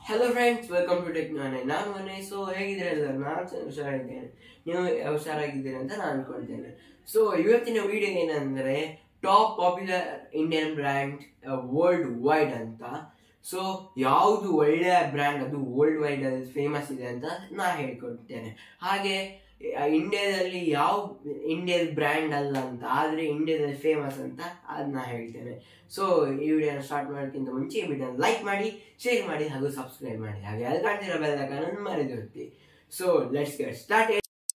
hello friends welcome to tech ನಾನೆ ನಾನು ಮನೆ ಸೊ ಹೇಗಿದ್ದೀರಾ ಎಲ್ಲರೂ ನಾನು ಚೆನ್ನಾಗಿ ಹುಷಾರಾಗಿದ್ದೇನೆ ನೀವು ಹುಷಾರಾಗಿದ್ದೀರಿ ಅಂತ ನಾನು ಅನ್ಕೊಳ್ತೇನೆ ಸೊ ಇವತ್ತಿನ ವಿಡಿಯೋ ಏನಂದ್ರೆ top popular Indian brand world wide ಅಂತ ಸೊ ಯಾವುದು ಒಳ್ಳೆಯ ಬ್ರ್ಯಾಂಡ್ ಅದು ವರ್ಲ್ಡ್ ವೈಡ್ ಅಲ್ಲಿ ಫೇಮಸ್ ಇದೆ ಅಂತ ನಾ ಹೇಳ್ಕೊಡ್ತೇನೆ ಹಾಗೆ ಇಂಡಿಯಾದಲ್ಲಿ ಯಾವ ಇಂಡಿಯನ್ ಬ್ರ್ಯಾಂಡ್ ಅಲ್ಲ ಅಂತ ಆದರೆ ಇಂಡಿಯಾದಲ್ಲಿ ಫೇಮಸ್ ಅಂತ ಅದನ್ನ ಹೇಳ್ತೇನೆ ಸೊ ಈ ವಿಡಿಯೋನ ಸ್ಟಾರ್ಟ್ ಮಾಡೋಕ್ಕಿಂತ ಮುಂಚೆ ಈ ವಿಡಿಯೋನ ಲೈಕ್ ಮಾಡಿ ಶೇರ್ ಮಾಡಿ ಹಾಗೂ ಸಬ್ಸ್ಕ್ರೈಬ್ ಮಾಡಿ ಹಾಗೆ ಅಲ್ಲಿ ಕಾಣ್ತಿರೋ ಬೆಲ್ ಐಕಾನ್ ಮರೆದಿರ್ತಿ so let's get start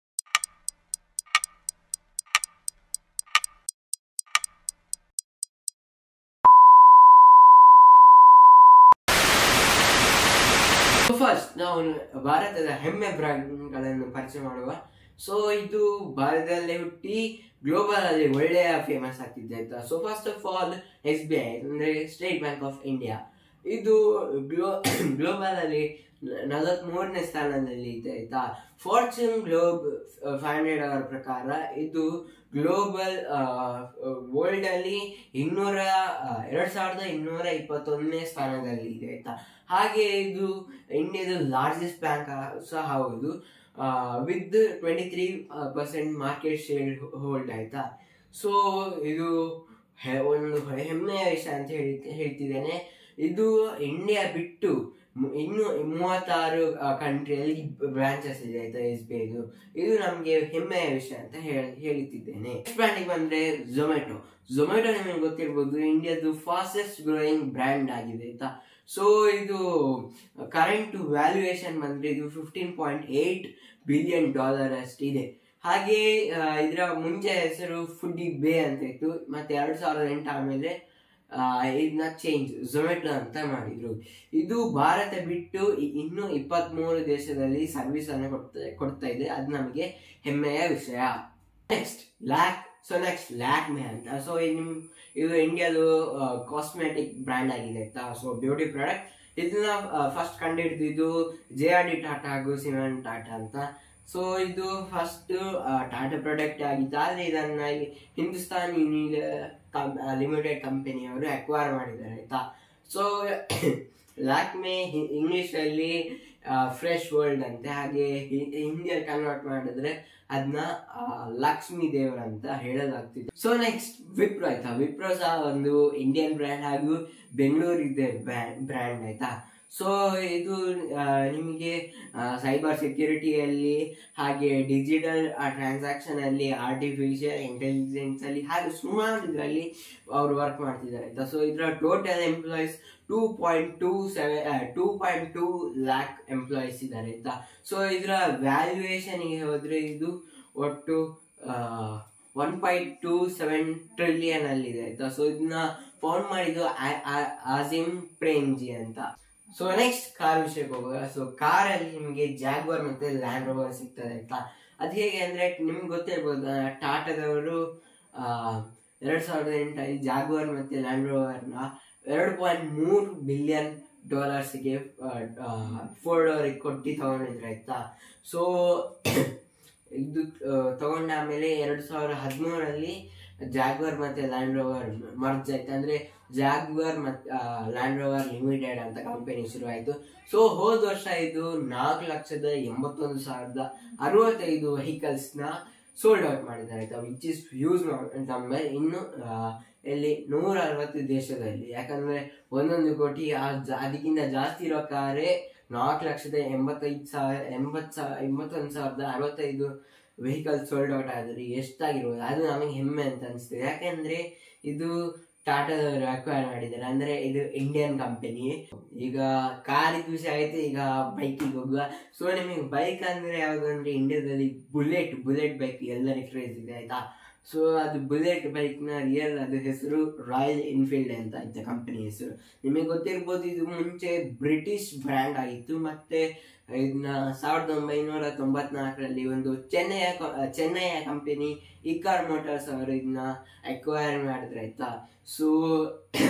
first ನಾವು ಭಾರತದ ಹೆಮ್ಮೆ ಬ್ರ್ಯಾಂಡ್ಗಳನ್ನು ಪರಿಚಯ ಮಾಡುವ ಸೊ ಇದು ಭಾರತದಲ್ಲಿ ಹುಟ್ಟಿ ಗ್ಲೋಬಲ್ ಅಲ್ಲಿ ಒಳ್ಳೆಯ ಫೇಮಸ್ ಆಗ್ತಿದೆ ಆಯ್ತಾ so first of all S B I ಅಂದ್ರೆ ಸ್ಟೇಟ್ ಬ್ಯಾಂಕ್ ಆಫ್ ಇಂಡಿಯಾ ಇದು ಗ್ಲೋ ಗ್ಲೋಬಲ್ ಅಲ್ಲಿ ನಲವತ್ಮೂರನೇ ಸ್ಥಾನದಲ್ಲಿ ಇದೆ ಆಯ್ತಾ ಫಾರ್ಚೂನ್ ಗ್ಲೋಬ್ ಫೈವ್ ಹಂಡ್ರೆಡ್ ಅವರ ಪ್ರಕಾರ ಇದು ಗ್ಲೋಬಲ್ ವರ್ಲ್ಡ್ ಅಲ್ಲಿ ಇನ್ನೂರ ಎರಡ್ ಸಾವಿರದ ಇನ್ನೂರ ಇಪ್ಪತ್ತೊಂದನೇ ಸ್ಥಾನದಲ್ಲಿ ಇದೆ ಆಯ್ತಾ ಹಾಗೆ ಇದು ಇಂಡಿಯಾದ ಲಾರ್ಜೆಸ್ಟ್ ಬ್ಯಾಂಕ್ ಸಹ ಹೌದು with twenty three percent market share hold ಆಯ್ತಾ ಸೊ ಇದು ಹೆ- ಒಂದು ಹೆಮ್ಮೆಯ ವಿಷಯ ಅಂತ ಹೇಳಿ ಹೇಳ್ತಿದ್ದೇನೆ ಇದು ಇಂಡಿಯಾ ಬಿಟ್ಟು ಮು- ಇನ್ನು ಮೂವತ್ತಾರು ಕಂಟ್ರಿಯಲ್ಲಿ ಬ್ರಾಂಚಸ್ ಇದೆ ಆಯ್ತಾ ಎಸ್ ಬಿ ಐದು ಇದು ನಮಗೆ ಹೆಮ್ಮೆಯ ವಿಷಯ ಅಂತ ಹೇಳಿ ಹೇಳುತ್ತಿದ್ದೇನೆ ನೆಕ್ಸ್ಟ್ ಬ್ರ್ಯಾಂಡಿಗೆ ಬಂದ್ರೆ ಝೊಮ್ಯಾಟೊ ಝೊಮ್ಯಾಟೊ ನಿಮಗೆ ಗೊತ್ತಿರ್ಬೋದು ಇಂಡಿಯಾದು ಫಾಸ್ಟೆಸ್ಟ್ ಗ್ರೋಯಿಂಗ್ ಬ್ರ್ಯಾಂಡ್ ಆಗಿದೆ ಆಯ್ತಾ ಸೊ ಇದು ಕರೆಂಟ್ ವ್ಯಾಲ್ಯೂಯೇಷನ್ ಬಂದ್ರೆ ಇದು fifteen point eight billion dollar ಅಷ್ಟಿದೆ ಹಾಗೆ ಆ, ಇದರ ಮುಂಚೆ ಹೆಸರು ಫುಡ್ಡಿ ಬೇ ಅಂತ ಇತ್ತು ಮತ್ತೆ ಎರಡ್ ಸಾವಿರದ ಎಂಟು ಆಮೇಲೆ ಆ, ಇದನ್ನ ಚೇಂಜ್ ಝೊಮ್ಯಾಟೊ ಅಂತ ಮಾಡಿದ್ರು ಇದು ಭಾರತ ಬಿಟ್ಟು ಇ- ಇನ್ನು ಇಪ್ಪತ್ಮೂರು ದೇಶದಲ್ಲಿ ಸರ್ವಿಸ್ ಅನ್ನು ಕೊಡ್ತಾ ಕೊಡ್ತಾ ಇದೆ ಅದು ನಮಗೆ ಹೆಮ್ಮೆಯ ವಿಷಯ next Lakme so next Lakme ಅಂತ ಸೊ ನಿಮ್ ಇದು ಇಂಡಿಯಾದು ಕಾಸ್ಮೆಟಿಕ್ ಬ್ರ್ಯಾಂಡ್ ಆಗಿದೆ ಆಯ್ತಾ ಸೊ ಬ್ಯೂಟಿ ಪ್ರಾಡಕ್ಟ್ ಇದನ್ನ ಫಸ್ಟ್ ಕಂಡುಹಿಡಿದಿದ್ದು ಜೆ ಆರ್ ಡಿ ಟಾಟಾ ಹಾಗೂ ಸಿಮನ್ ಟಾಟಾ ಅಂತ ಸೊ ಇದು ಫಸ್ಟ್ ಟಾಟಾ ಪ್ರಾಡಕ್ಟ್ ಆಗಿತ್ತು ಆದರೆ ಇದನ್ನ ಈ ಹಿಂದೂಸ್ತಾನ್ ಯೂನಿಲ್ ಲಿಮಿಟೆಡ್ ಕಂಪನಿಯವರು ಅಕ್ವೈರ್ ಮಾಡಿದ್ದಾರೆ ಆಯ್ತಾ ಸೊ ಲ್ಯಾಕ್ಮೆ ಇಂಗ್ಲಿಷ್ ಅಲ್ಲಿ ಫ್ರೆಶ್ ವರ್ಲ್ಡ್ ಅಂತೆ ಹಾಗೆ ಹಿಂದಿಯಲ್ಲಿ ಕನ್ವರ್ಟ್ ಮಾಡಿದ್ರೆ ಅದನ್ನ ಲಕ್ಷ್ಮೀ ದೇವರ ಅಂತ ಹೇಳಲಾಗ್ತಿದೆ ಸೊ ನೆಕ್ಸ್ಟ್ ವಿಪ್ರೋ ಆಯ್ತಾ ವಿಪ್ರೋ ಸಹ ಒಂದು ಇಂಡಿಯನ್ ಬ್ರ್ಯಾಂಡ್ ಹಾಗೂ ಬೆಂಗಳೂರು ಇದೆ ಬ್ರ್ಯಾಂಡ್ ಆಯ್ತಾ ಸೊ ಇದು ಆ, ನಿಮಗೆ ಸೈಬರ್ ಸೆಕ್ಯೂರಿಟಿಯಲ್ಲಿ ಹಾಗೆ ಡಿಜಿಟಲ್ ಟ್ರಾನ್ಸಾಕ್ಷನ್ ಅಲ್ಲಿ ಆರ್ಟಿಫಿಷಿಯಲ್ ಇಂಟೆಲಿಜೆನ್ಸ್ ಅಲ್ಲಿ ಹಾಗೆ ಸುಮಾರು ಇದರಲ್ಲಿ ಅವರು ವರ್ಕ್ ಮಾಡ್ತಿದ್ದಾರೆ ಆಯ್ತಾ ಸೊ ಇದರ total employees two point two seven two point two lakh employees ಇದ್ದಾರೆ ಆಯ್ತಾ ಸೊ ಇದರ ವ್ಯಾಲ್ಯೂಯೇಷನ್ ಹೋದ್ರೆ ಇದು ಒಟ್ಟು one point two seven trillion ಅಲ್ಲಿ ಇದೆ ಆಯ್ತಾ ಸೊ ಇದನ್ನ ಫೌಂಡ್ ಮಾಡಿದ್ದು ಆ- ಆ- ಆಸಿಮ್ ಪ್ರೇಮ್ಜಿ ಅಂತ ಸೊ ನೆಕ್ಸ್ಟ್ ಕಾರ್ ವಿಷಯಕ್ಕೆ ಹೋಗುವ ಸೊ ಕಾರ್ ಅಲ್ಲಿ ನಿಮಗೆ ಜಾಗ್ವರ್ ಮತ್ತೆ ಲ್ಯಾಂಡ್ ರೋವರ್ ಸಿಗ್ತದೆ ಆಯ್ತಾ ಅದು ಹೇಗೆ ಅಂದ್ರೆ ನಿಮ್ಗೆ ಗೊತ್ತಿರ್ಬೋದು ಆ, ಟಾಟಾದವರು ಆ, ಎರಡ್ ಸಾವಿರದ ಎಂಟರಲ್ಲಿ ಜಾಗ್ವರ್ ಮತ್ತೆ ಲ್ಯಾಂಡ್ ರೋವರ್ನ ಎರಡು ಪಾಯಿಂಟ್ ಮೂರು ಬಿಲಿಯನ್ ಡಾಲರ್ಸ್ಗೆ ಫೋರ್ಡ್ ಅವ್ರಿಗೆ ಕೊಟ್ಟು ತಗೊಂಡಿದ್ರು ಆಯ್ತಾ ಸೊ ಇದು ಆ, ತಗೊಂಡಾದ್ಮೇಲೆ ಎರಡ್ ಸಾವಿರದ ಹದಿಮೂರರಲ್ಲಿ ಜಾಗ್ವರ್ ಮತ್ತೆ ಲ್ಯಾಂಡ್ ರೋವರ್ ಮರ್ಜ್ ಆಯ್ತು ಅಂದ್ರೆ ಜಾಗ್ವರ್ ಮತ್ತೆ ಲ್ಯಾಂಡ್ ರೋವರ್ ಲಿಮಿಟೆಡ್ ಅಂತ ಕಂಪನಿ ಶುರು ಆಯ್ತು ಸೊ ಹೋದ ವರ್ಷ ಇದು ನಾಲ್ಕು ಲಕ್ಷದ ಎಂಬತ್ತೊಂದು ಸಾವಿರದ ಅರವತ್ತೈದು ವೆಹಿಕಲ್ಸ್ ನ ಸೋಲ್ಡ್ ಔಟ್ ಮಾಡಿದ್ದಾರೆ ಆಯ್ತಾ ವಿಚ್ ಇಸ್ ಹ್ಯೂಸ್ ನಂಬರ್ ಇನ್ನು ಆ, ಎಲ್ಲಿ ನೂರ ಅರವತ್ತು ದೇಶದಲ್ಲಿ ಯಾಕಂದ್ರೆ ಒಂದೊಂದು ಕೋಟಿ ಆ ಜಾ- ಅದಕ್ಕಿಂತ ಜಾಸ್ತಿ ಇರೋ ಕಾರೇ ನಾಲ್ಕು ಲಕ್ಷದ ಎಂಬತ್ತೈದು ಸಾವಿರ ಎಂಬತ್ತು ಸಾವಿರ ಎಂಬತ್ತೊಂದು ಸಾವಿರದ ಅರವತ್ತೈದು ವೆಹಿಕಲ್ ಸೋಲ್ಡ್ ಔಟ್ ಆದ್ರೆ ಎಷ್ಟಾಗಿರ್ಬೋದು ಅದು ನಮಗೆ ಹೆಮ್ಮೆ ಅಂತ ಅನಿಸ್ತದೆ ಯಾಕಂದ್ರೆ ಇದು ಟಾಟಾದವರು ಅಕ್ವೈರ್ ಮಾಡಿದ್ದಾರೆ ಅಂದ್ರೆ ಇದು ಇಂಡಿಯನ್ ಕಂಪನಿ ಈಗ ಕಾರ್ ವಿಷಯ ಆಯ್ತು ಈಗ ಬೈಕಿಗೆ ಹೋಗುವ ಸೊ ನಿಮಗೆ ಬೈಕ್ ಅಂದ್ರೆ ಯಾವ್ದು ಅಂದ್ರೆ ಇಂಡಿಯಾದಲ್ಲಿ ಬುಲೆಟ್ ಬುಲೆಟ್ ಬೈಕ್ ಎಲ್ಲರಿಗೆ ಕ್ರೇಜ್ ಇದೆ ಆಯ್ತಾ ಸೊ ಅದು ಬುಲೆಟ್ ಬೈಕ್ ನ ರಿಯಲ್ ಅದು ಹೆಸರು ರಾಯಲ್ ಎನ್ಫೀಲ್ಡ್ ಅಂತ ಆಯ್ತಾ ಕಂಪನಿ ಹೆಸರು ನಿಮಗೆ ಗೊತ್ತಿರ್ಬೋದು ಇದು ಮುಂಚೆ ಬ್ರಿಟಿಷ್ ಬ್ರ್ಯಾಂಡ್ ಆಗಿತ್ತು ಮತ್ತೆ ಇದನ್ನ ಸಾವಿರದ ಒಂಬೈನೂರ ತೊಂಬತ್ನಾಲ್ಕರಲ್ಲಿ ಒಂದು ಚೆನ್ನೈಯ ಕ- ಚೆನ್ನೈಯ ಕಂಪನಿ ಇಕಾರ್ ಮೋಟಾರ್ಸ್ ಅವರು ಇದನ್ನ ಅಕ್ವೈರ್ ಮಾಡಿದ್ರೆ ಆಯ್ತಾ ಸೊ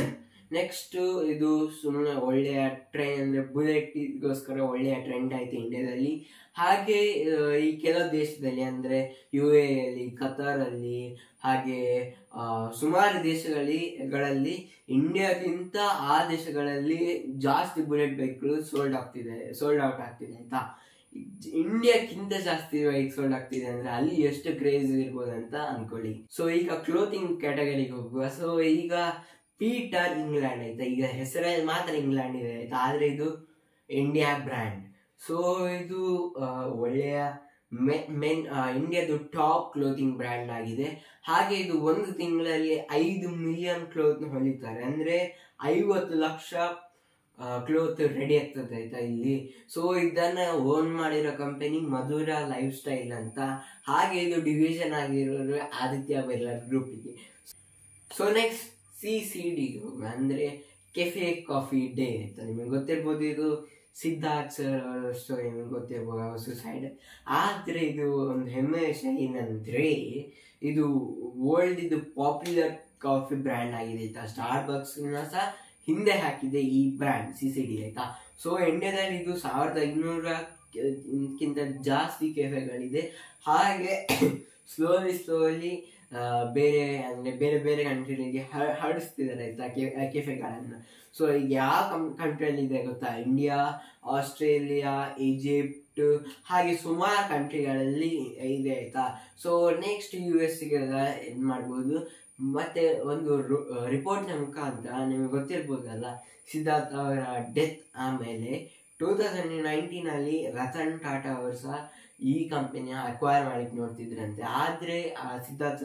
ನೆಕ್ಸ್ಟ್ ಇದು ಸುಮ್ಮನೆ ಒಳ್ಳೆಯ ಟ್ರೈನ್ ಅಂದ್ರೆ ಬುಲೆಟ್ ಗೋಸ್ಕರ ಒಳ್ಳೆಯ ಟ್ರೆಂಡ್ ಆಯ್ತು ಇಂಡಿಯಾದಲ್ಲಿ ಹಾಗೆ ಆ, ಈ ಕೆಲವು ದೇಶದಲ್ಲಿ ಅಂದ್ರೆ ಯು ಎ ಅಲ್ಲಿ ಕತಾರ್ ಅಲ್ಲಿ ಹಾಗೆ ಆ, ಸುಮಾರು ದೇಶಗಳಲ್ಲಿ ಗಳಲ್ಲಿ ಇಂಡಿಯಾಗಿಂತ ಆ ದೇಶಗಳಲ್ಲಿ ಜಾಸ್ತಿ ಬುಲೆಟ್ ಬೈಕ್ಗಳು ಸೋಲ್ಡ್ ಆಗ್ತಿದೆ ಸೋಲ್ಡ್ ಔಟ್ ಆಗ್ತಿದೆ ಆಯ್ತಾ ಇಂಡಿಯಾಕ್ಕಿಂತ ಜಾಸ್ತಿ ಬೈಕ್ ಸೋಲ್ಡ್ ಆಗ್ತಿದೆ ಅಂದ್ರೆ ಅಲ್ಲಿ ಎಷ್ಟು ಕ್ರೇಜ್ ಇರ್ಬೋದು ಅಂತ ಅನ್ಕೊಳ್ಳಿ ಸೊ ಈಗ ಕ್ಲೋತಿಂಗ್ ಕ್ಯಾಟಗರಿಗೆ ಹೋಗುವ ಸೊ ಈಗ ಪೀಟರ್ ಇಂಗ್ಲೆಂಡ್ ಆಯ್ತಾ ಈಗ ಹೆಸರಲ್ಲಿ ಮಾತ್ರ ಇಂಗ್ಲೆಂಡ್ ಇದೆ ಆಯ್ತಾ ಆದ್ರೆ ಇದು ಇಂಡಿಯಾ ಬ್ರ್ಯಾಂಡ್ ಸೊ ಇದು ಆ, ಒಳ್ಳೆಯ ಮೆನ್ ಇಂಡಿಯಾದು ಟಾಪ್ ಕ್ಲೋತಿಂಗ್ ಬ್ರ್ಯಾಂಡ್ ಆಗಿದೆ ಹಾಗೆ ಇದು ಒಂದು ತಿಂಗಳಲ್ಲಿ ಐದು ಮಿಲಿಯನ್ ಕ್ಲೋತ್ ಹೊಲಿತಾರೆ ಅಂದ್ರೆ ಐವತ್ತು ಲಕ್ಷ ಕ್ಲೋತ್ ರೆಡಿ ಆಗ್ತದೆ ಆಯ್ತಾ ಇಲ್ಲಿ ಸೊ ಇದನ್ನ ಓನ್ ಮಾಡಿರೋ ಕಂಪನಿ ಮಧುರ ಲೈಫ್ ಸ್ಟೈಲ್ ಅಂತ ಹಾಗೆ ಇದು ಡಿವಿಷನ್ ಆಗಿರೋರು ಆದಿತ್ಯ ಬಿರ್ಲಾ ಗ್ರೂಪಿಗೆ so next C C D ಅಂದ್ರೆ ಕೆಫೆ ಕಾಫಿ ಡೇ ಅಂತ ನಿಮಗೆ ಗೊತ್ತಿರ್ಬೋದು ಇದು ಸಿದ್ಧಾರ್ಥ್ ಸರ್ ಅವರ ಸ್ಟೋರಿ ನಿಮಗೆ ಗೊತ್ತಿರ್ಬೋದು ಅವ್ರ ಸುಸೈಡ್ ಆದ್ರೆ ಇದು ಒಂದು ಹೆಮ್ಮೆ ವಿಷಯ ಏನಂದ್ರೆ ಇದು ವರ್ಲ್ಡ್ ಇದು ಪಾಪ್ಯುಲರ್ ಕಾಫಿ ಬ್ರ್ಯಾಂಡ್ ಆಗಿದೆ ಆಯ್ತಾ ಸ್ಟಾರ್ ಬಕ್ಸ್ ಸಹ ಹಿಂದೆ ಹಾಕಿದೆ ಈ ಬ್ರ್ಯಾಂಡ್ ಸಿ ಸಿ ಡಿ ಆಯ್ತಾ ಸೊ ಇಂಡಿಯಾದಲ್ಲಿ ಇದು ಸಾವಿರದ ಐನೂರ ಕ್ಕಿಂತ ಜಾಸ್ತಿ ಕೆಫೆಗಳಿದೆ ಹಾಗೆ ಸ್ಲೋಲಿ ಸ್ಲೋಲಿ ಬೇರೆ ಅಂದ್ರೆ ಬೇರೆ ಬೇರೆ ಕಂಟ್ರಿಗಳಿಗೆ ಹರಡಿಸ್ತಿದ್ದಾರೆ ಆಯ್ತಾ ಕೆಫೆಗಳನ್ನು ಸೊ ಈಗ ಯಾವ ಕಂಟ್ರಿಯಲ್ಲಿ ಇದೆ ಗೊತ್ತಾ ಇಂಡಿಯಾ ಆಸ್ಟ್ರೇಲಿಯಾ ಈಜಿಪ್ಟ್ ಹಾಗೆ ಸುಮಾರು ಕಂಟ್ರಿಗಳಲ್ಲಿ ಇದೆ ಆಯ್ತಾ ಸೊ ನೆಕ್ಸ್ಟ್ ಯು ಎಸ್ ಗೆಲ್ಲ ಇದು ಮಾಡ್ಬೋದು ಮತ್ತೆ ಒಂದು ರಿಪೋರ್ಟ್ನ ಮುಖಾಂತರ ನಿಮಗೆ ಗೊತ್ತಿರ್ಬೋದಲ್ಲ ಸಿದ್ಧಾರ್ಥ್ ಅವರ ಡೆತ್ ಆಮೇಲೆ ಟೂ ತೌಸಂಡ್ ನೈನ್ಟೀನ್ ಅಲ್ಲಿ ರತನ್ ಟಾಟಾ ಅವರು ಸಹ ಈ ಕಂಪನಿಯ ಅಕ್ವೈರ್ ಮಾಡಿಕ್ ನೋಡ್ತಿದ್ರಂತೆ ಆದ್ರೆ ಆ ಸಿದ್ಧಾರ್ಥ್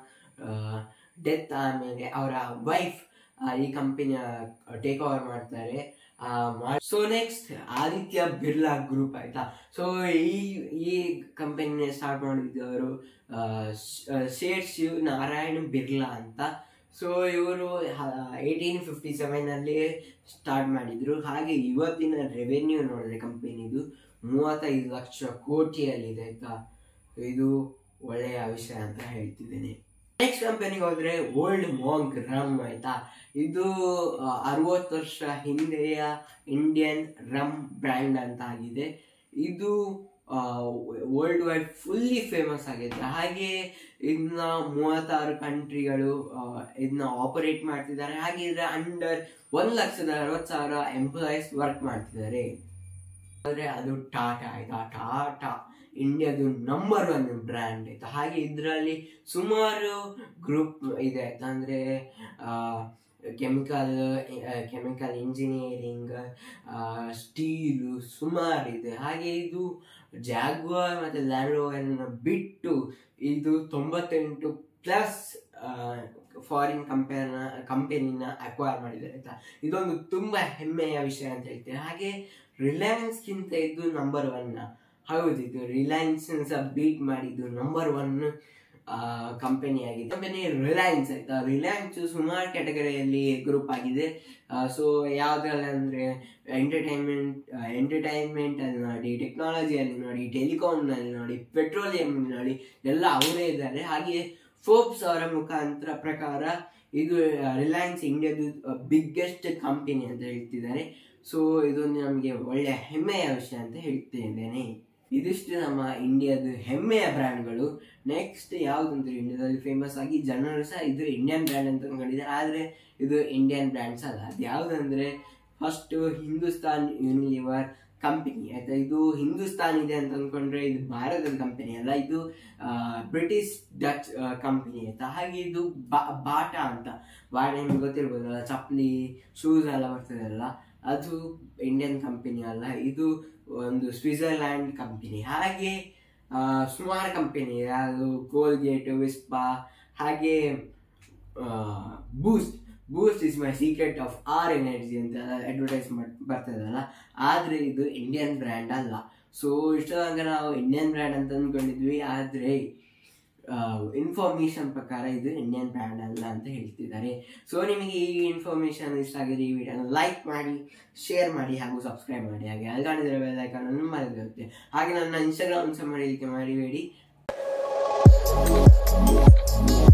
ಡೆತ್ ಆಮೇಲೆ ಅವರ ವೈಫ್ ಈ ಕಂಪನಿಯ ಟೇಕ್ ಓವರ್ ಮಾಡ್ತಾರೆ so next Aditya Birla group ಆಯ್ತಾ ಸೊ ಈ ಈ ಕಂಪನಿ ಸ್ಟಾರ್ಟ್ ಮಾಡಿದ್ದವರು ಶೇರ್ ಶಿವ್ ನಾರಾಯಣ್ ಬಿರ್ಲಾ ಅಂತ ಸೊ ಇವರು ಏಯ್ಟೀನ್ ಫಿಫ್ಟಿ ಸೆವೆನ್ ಅಲ್ಲಿ ಸ್ಟಾರ್ಟ್ ಮಾಡಿದ್ರು ಹಾಗೆ ಇವತ್ತಿನ ರೆವೆನ್ಯೂ ನೋಡಿದ್ರೆ ಕಂಪನಿದು ಮೂವತ್ತೈದು ಲಕ್ಷ ಕೋಟಿಯಲ್ಲಿದೆ ಆಯ್ತಾ ಇದು ಒಳ್ಳೆಯ ವಿಷಯ ಅಂತ ಹೇಳ್ತಿದ್ದೇನೆ ನೆಕ್ಸ್ಟ್ ಕಂಪನಿಗೆ ಹೋದ್ರೆ ಓಲ್ಡ್ ಮಾಂಕ್ ರಮ್ ಆಯ್ತಾ ಇದು ಅರವತ್ತು ವರ್ಷ ಹಿಂದೆಯ ಇಂಡಿಯನ್ ರಮ್ ಬ್ರ್ಯಾಂಡ್ ಅಂತ ಆಗಿದೆ ಇದು ವರ್ಲ್ಡ್ ವೈಡ್ ಫುಲ್ಲಿ ಫೇಮಸ್ ಆಗಿದೆ ಹಾಗೆ ಇದನ್ನ ಮೂವತ್ತಾರು ಕಂಟ್ರಿಗಳು ಇದನ್ನ ಆಪರೇಟ್ ಮಾಡ್ತಿದ್ದಾರೆ ಹಾಗೆ ಇದರ ಅಂಡರ್ ಒಂದ್ ಲಕ್ಷದ ಅರವತ್ತು ಸಾವಿರ ಎಂಪ್ಲಾಯೀಸ್ ವರ್ಕ್ ಮಾಡ್ತಿದ್ದಾರೆ ಅಂದ್ರೆ ಅದು ಟಾಟಾ ಆಯ್ತಾ ಟಾಟಾ ಇಂಡಿಯಾದು ನಂಬರ್ ಒನ್ ಬ್ರ್ಯಾಂಡ್ ಆಯ್ತಾ ಹಾಗೆ ಇದರಲ್ಲಿ ಸುಮಾರು ಗ್ರೂಪ್ ಇದೆ ಆಯ್ತಾ ಅಂದ್ರೆ ಕೆಮಿಕಲ್ ಕೆಮಿಕಲ್ ಇಂಜಿನಿಯರಿಂಗ್ ಸ್ಟೀಲು ಸುಮಾರು ಇದೆ ಹಾಗೆ ಇದು ಜಾಗ್ವಾರ್ ಮತ್ತು ಲ್ಯಾಂಡ್ ರೋವರ್ನ ಬಿಟ್ಟು ಇದು ತೊಂಬತ್ತೆಂಟು ಪ್ಲಸ್ ಫಾರಿನ್ ಕಂಪೇರ್ನ ಕಂಪನಿನ ಅಕ್ವೈರ್ ಮಾಡಿದ್ದಾರೆ ಆಯ್ತಾ ಇದೊಂದು ತುಂಬಾ ಹೆಮ್ಮೆಯ ವಿಷಯ ಅಂತ ಹೇಳ್ತೇವೆ ಹಾಗೆ ರಿಲಯನ್ಸ್ಗಿಂತ ಇದು ನಂಬರ್ ಒನ್ ಹೌದು ಇದು ರಿಲಯನ್ಸ್ ಸಹ ಬೀಟ್ ಮಾಡಿದ್ದು ನಂಬರ್ ಒನ್ ಕಂಪನಿ ಆಗಿದೆ ಕಂಪನಿ ರಿಲಯನ್ಸ್ ಆಯ್ತಾ ರಿಲಯನ್ಸ್ ಸುಮಾರು ಕ್ಯಾಟಗರಿಯಲ್ಲಿ ಗ್ರೂಪ್ ಆಗಿದೆ ಸೊ ಯಾವ್ದ್ರಲ್ಲಿ ಅಂದ್ರೆ ಎಂಟರ್ಟೈನ್ಮೆಂಟ್ ಎಂಟರ್ಟೈನ್ಮೆಂಟ್ ಅಲ್ಲಿ ನೋಡಿ ಟೆಕ್ನಾಲಜಿಯಲ್ಲಿ ನೋಡಿ ಟೆಲಿಕಾಮ್ನಲ್ಲಿ ನೋಡಿ ಪೆಟ್ರೋಲಿಯಂ ನೋಡಿ ಎಲ್ಲ ಅವರೇ ಇದ್ದಾರೆ ಹಾಗೆ ಫೋರ್ಬ್ಸ್ ಅವರ ಮುಖಾಂತರ ಪ್ರಕಾರ ಇದು ರಿಲಯನ್ಸ್ ಇಂಡಿಯಾದ ಬಿಗ್ಗೆಸ್ಟ್ ಕಂಪನಿ ಅಂತ ಹೇಳ್ತಿದ್ದಾರೆ ಸೊ ಇದೊಂದು ನಮಗೆ ಒಳ್ಳೆಯ ಹೆಮ್ಮೆಯ ವಿಷಯ ಅಂತ ಹೇಳ್ತಿದ್ದೇನೆ ಇದಿಷ್ಟು ನಮ್ಮ ಇಂಡಿಯಾದ ಹೆಮ್ಮೆಯ ಬ್ರ್ಯಾಂಡ್ಗಳು ನೆಕ್ಸ್ಟ್ ಯಾವುದಂದ್ರೆ ಇಂಡಿಯಾದಲ್ಲಿ ಫೇಮಸ್ ಆಗಿ ಜನರು ಸಹ ಇದು ಇಂಡಿಯನ್ ಬ್ರ್ಯಾಂಡ್ ಅಂತ ಅನ್ಕೊಂಡಿದ್ದಾರೆ ಆದರೆ ಇದು ಇಂಡಿಯನ್ ಬ್ರ್ಯಾಂಡ್ಸ್ ಅಲ್ಲ ಅದು ಯಾವುದಂದ್ರೆ ಫಸ್ಟ್ ಹಿಂದೂಸ್ತಾನ್ ಯೂನಿಲಿವರ್ ಕಂಪನಿ ಆಯ್ತಾ ಇದು ಹಿಂದೂಸ್ತಾನ್ ಇದೆ ಅಂತ ಅನ್ಕೊಂಡ್ರೆ ಇದು ಭಾರತದ ಕಂಪನಿ ಅಲ್ಲ ಇದು ಬ್ರಿಟಿಷ್ ಡಚ್ ಕಂಪನಿ ಆಯ್ತಾ ಹಾಗೆ ಇದು ಬಾಟಾ ಅಂತ ಬಾಟಾ ನಿಮ್ಗೆ ಗೊತ್ತಿರ್ಬೋದಲ್ಲ ಚಪ್ಪಲಿ ಶೂಸ್ ಎಲ್ಲ ಬರ್ತದಲ್ಲ ಅದು ಇಂಡಿಯನ್ ಕಂಪನಿ ಅಲ್ಲ ಇದು ಒಂದು ಸ್ವಿಟ್ಜರ್ಲ್ಯಾಂಡ್ ಕಂಪನಿ ಹಾಗೆ ಸುಮಾರು ಕಂಪನಿ ಅದು ಕೋಲ್ಗೇಟ್ ವಿಸ್ಪಾ ಹಾಗೆ Boost Boost is my secret of our energy ಅಂತ ಅಡ್ವರ್ಟೈಸ್ ಮಾಡಿ ಬರ್ತದಲ್ಲ ಆದರೆ ಇದು ಇಂಡಿಯನ್ ಬ್ರ್ಯಾಂಡ್ ಅಲ್ಲ ಸೊ ಇಷ್ಟು ತನಕ ನಾವು ಇಂಡಿಯನ್ ಬ್ರ್ಯಾಂಡ್ ಅಂತ ಅಂದ್ಕೊಂಡಿದ್ವಿ ಆದರೆ ಇನ್ಫಾರ್ಮೇಶನ್ ಪ್ರಕಾರ ಇದು ಇಂಡಿಯನ್ ಬ್ರ್ಯಾಂಡ್ ಅಲ್ಲ ಅಂತ ಹೇಳ್ತಿದ್ದಾರೆ ಸೊ ನಿಮಗೆ ಈ ಇನ್ಫಾರ್ಮೇಶನ್ ಇಷ್ಟ ಆಗಿದೆ ಈ ವಿಡಿಯೋನ ಲೈಕ್ ಮಾಡಿ ಶೇರ್ ಮಾಡಿ ಹಾಗೂ ಸಬ್ಸ್ಕ್ರೈಬ್ ಮಾಡಿ ಹಾಗೆ ಅಲ್ಲಿ ಕಾಣಿದ್ರೆ ಬೆಲ್ ಐಕಾನ್ ಅನ್ನು ಮರೆದಿರುತ್ತೆ ಹಾಗೆ ನನ್ನ ಇನ್ಸ್ಟಾಗ್ರಾಮ್ ಸಹ ಮರೀಲಿಕ್ಕೆ ಮರಿಬೇಡಿ